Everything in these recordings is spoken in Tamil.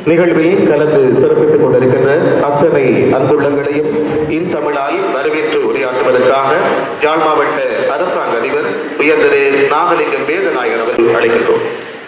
நிகழ்வில் கலந்து சிறப்பித்துக் கொண்டிருக்கின்ற அத்தனை அன்புள்ளங்களையும் இன் தமிழால் வரவேற்று உரையாற்றுவதற்காக யாழ் மாவட்ட அரசாங்க அதிபர் உயர் திரு நாகலிங்கம் வேதநாயகர் அவர்கள் அழைக்கின்றோம்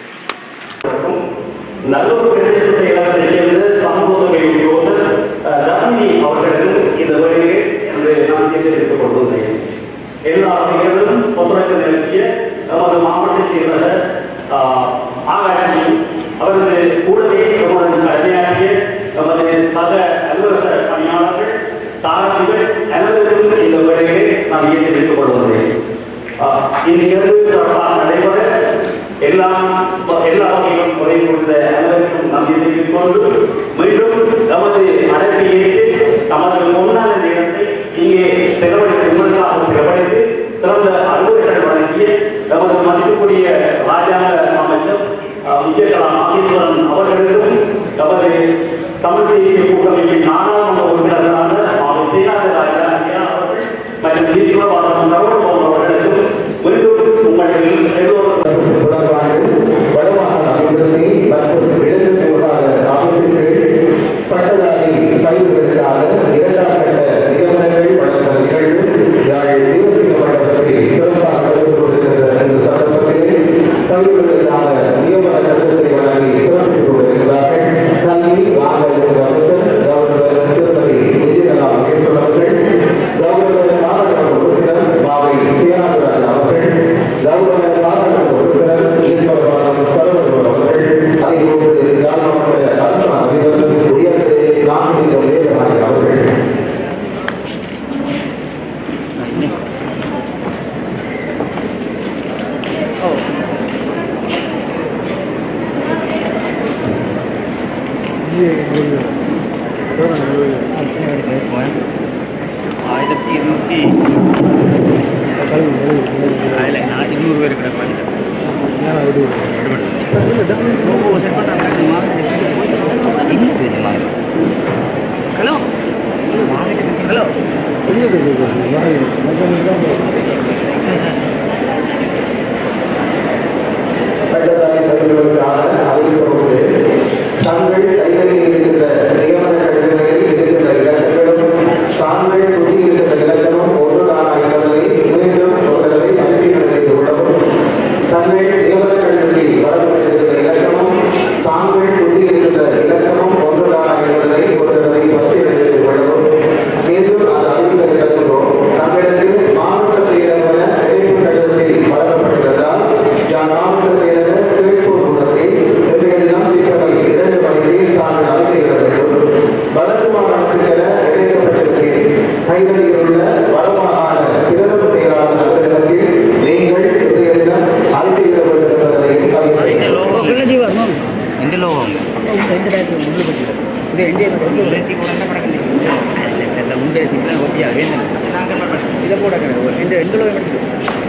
நல்லூர் பிரதேச செயலகத்தைச் சேர்ந்த சமூக உத்தியோகர் அஹ், தர்மினி அவர்களுக்கும் இந்த வழியை என்று நான் தெரிவித்துக் கொண்டுள்ளேன் எல்லா வகைகளிலும் ஒத்துழைப்பு நிறுத்திய நமது மாவட்ட செயலர் அஹ், ஆகாஷி அவரது கூடவே நம்முடன் கடமையாற்றிய நமது சக அலுவலக பணியாளர்கள் சாரதிகள் அனைவருக்கும் இந்த வழியை நான் தெரிவித்துக் கொள்கிறேன் அஹ், இந்த நிகழ்வு சிறப்பாக நடைபெற எல்லாம் எல்லா வகையிலும் குறை கொடுத்த அனைவருக்கும் நன்றி தெரிவித்துக் கொண்டு மீண்டும் நமது அழைப்பை ஏற்று நமது பொன்னான நேரத்தை இங்கே செலவழித்து உங்களுக்காக செலவழித்து சிறந்த அலுவலர்கள் வழங்கிய நமது மதிப்புக்குரிய ராஜாங்க அமைச்சர் அஹ், விஜயகலா மாதேஸ்வரன் அவர்களுக்கும் நமது தமிழ் தேசிய கூட்டமைப்பின் நாடாளுமன்ற உறுப்பினர்களான மாவை சேனாத ராஜா ஐயா அவர்கள் மற்றும் ஈஸ்வரவாதம் சரவணபாபு அவர்களுக்கும் மீண்டும் உங்கள் எல்லோரும் தொடர்பான வடமாகாண அபிவிருத்தி மற்றும் விலங்கு விவகார அமைப்புகள் பட்டதாரி பயிர்களுக்கான இரண்டாம் கட்ட நியமனங்கள் வழங்க நிகழ்வு யாழ் தேசிய மண்டலத்தில் சிறப்பாக நடைபெற்று கொண்டிருக்கின்ற இந்த சந்தர்ப்பத்திலே பயிர்களுக்கான நியமன கட்டத்தை வழங்கி சிறப்பித்துக் கொண்டிருக்கிறார்கள் கல்வி வாங்கலுக்கு அமைச்சர் கவர்னர் திருமதி விஜயகலா மகேஸ்வரன் அவர்கள் கவர்னர் மாநகர உறுப்பினர் மாவை சேனாதுராஜ் அவர்கள் கவர்னர் மாநகர உறுப்பினர் ஈஸ்வரபாலம் சரவணன் அவர்கள் அதே போன்று யாழ்ப்பாண அரசாங்க அதிபர் உயர்ந்த நாகரிகம் வேதநாயக் அவர்கள் ஆயிரத்தி இருநூற்றி அதில் நான் இருநூறு பேர் கிடப்பாங்க செட் பண்ணுறாங்க ஹலோ ஹலோ பட்டதாரி பயிர்களுக்கான அறிவிப்போடு தங்கள் கைகளில் இருக்கின்ற நியமன கடிதங்களில் இருக்கின்ற இலக்கங்களும் தாங்கள் சுற்றி இருக்கின்ற இலக்கமும் ஒன்றுதானா என்பதை மீண்டும் ஒரு தடவை பரிசீலனை செய்து கொள்ளவும் தங்கள் நியமன கடிதத்தில் வரப்பட்டிருக்கிற இலக்கமும் தாங்கள் சுற்றி இருக்கின்ற இலக்கமும் ஒன்றுதானா என்பதை ஒரு தடவை பரிசீலனை செய்து கொள்ளவும் மீண்டும் அது அறிவிக்க கிடக்கிறோம் தங்களுக்கு மாவட்ட செயலர் என இணைப்பு கடிதத்தில் வழங்கப்பட்டுள்ளதால் யான் மாவட்ட செயலர் திருப்பூர் கூடத்தில் இவையெல்லாம் பிற்பகல் இரண்டு மணிகளில் தாங்கள் அறிக்கையிட வேண்டும் வடக்கு மாகாணத்துக்கு என இணைக்கப்பட்டிருக்கிறேன் கைகளில் உள்ள வடமாகாண பிரதம செயலாளர் அலுவலகத்தில் நீங்கள் இவையெல்லாம் அறிக்கையிட வேண்டும் என்பதனை அறிவிக்கிறேன். எந்த லோகம் ಮುಂದೆ ಸಿಗ್ತಾನೆ ಒಪ್ಪಿಯ ಏನು ಇದ ಕೂಡ ಎಂಟು ಎಂಟು